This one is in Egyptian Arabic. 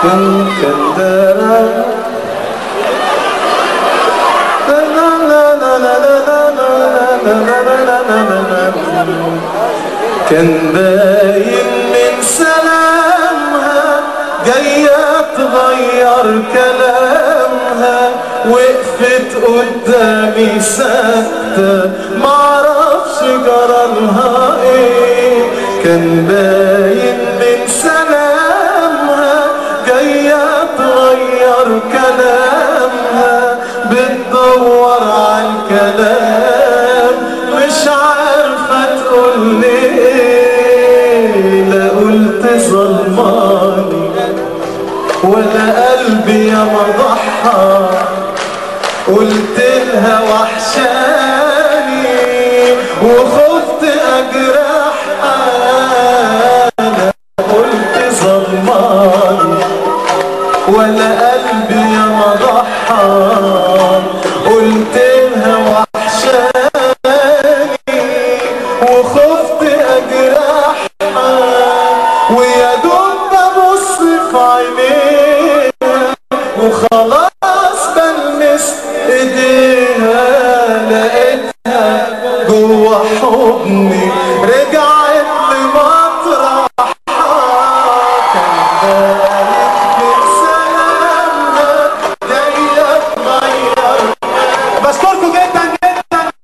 كان كان ده كان باين من سلامها جاية تغير كلامها وقفت قدامي ساكتة معرفش جرالها ايه كان باين من سلامها جاية تغير كلامها بتدور على الكلام مش عارفة تقول ليه لا قلت ظلماني ولا قلبي يا مضحى قلت لها وحشاني وخفت اجرحها انا قلت ظلماني ولا قلبي يا مضحى قلت لها وحشاني وخفت اجرحها ويا دوب ببص في عينيها وخلاص